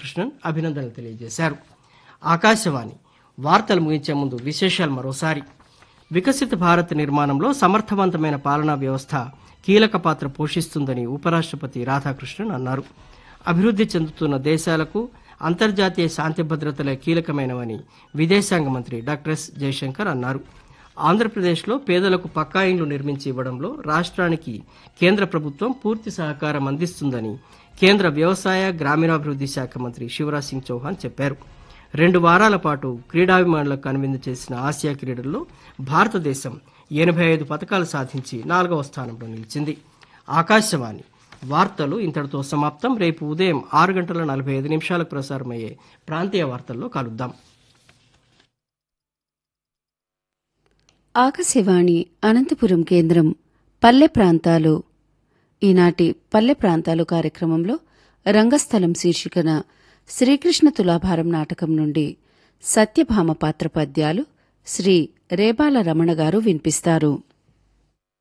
రాధాకృష్ణన్ అభినందనలు తెలియజేశారు ఆకాశవాణి వార్తలు ముగించే ముందు విశేషాలు మరోసారి వికసిత భారత్ నిర్మాణంలో సమర్థవంతమైన పాలనా వ్యవస్థ కీలక పాత్ర పోషిస్తుందని ఉపరాష్ట్రపతి రాధాకృష్ణన్ అన్నారు అభివృద్ధి చెందుతున్న దేశాలకు అంతర్జాతీయ శాంతి భద్రతలే కీలకమైనవని విదేశాంగ మంత్రి డాక్టర్ ఎస్ జయశంకర్ అన్నారు ఆంధ్రప్రదేశ్లో పేదలకు పక్కా ఇండ్లు నిర్మించి ఇవ్వడంలో రాష్ట్రానికి కేంద్ర ప్రభుత్వం పూర్తి సహకారం అందిస్తుందని కేంద్ర వ్యవసాయ గ్రామీణాభివృద్ధి శాఖ మంత్రి శివరాజ్ సింగ్ చౌహాన్ చెప్పారు రెండు వారాల పాటు క్రీడాభిమానులకు కనువిందు చేసిన ఆసియా క్రీడల్లో భారతదేశం ఎనభై ఐదు పథకాలు సాధించి నాలుగవ స్థానంలో నిలిచింది ఆకాశవాణి వార్తలు ఇంతటితో సమాప్తం రేపు ఉదయం ఆరు గంటల నలభై ఐదు నిమిషాలకు ప్రసారమయ్యే ప్రాంతీయ వార్తల్లో కలుద్దాం ఆకాశవాణి అనంతపురం కేంద్రం పల్లె ప్రాంతాలు ఈనాటి పల్లె ప్రాంతాలు కార్యక్రమంలో రంగస్థలం శీర్షికన శ్రీకృష్ణ తులాభారం నాటకం నుండి సత్యభామ పాత్ర పద్యాలు శ్రీ రేబాల రమణ గారు వినిపిస్తారు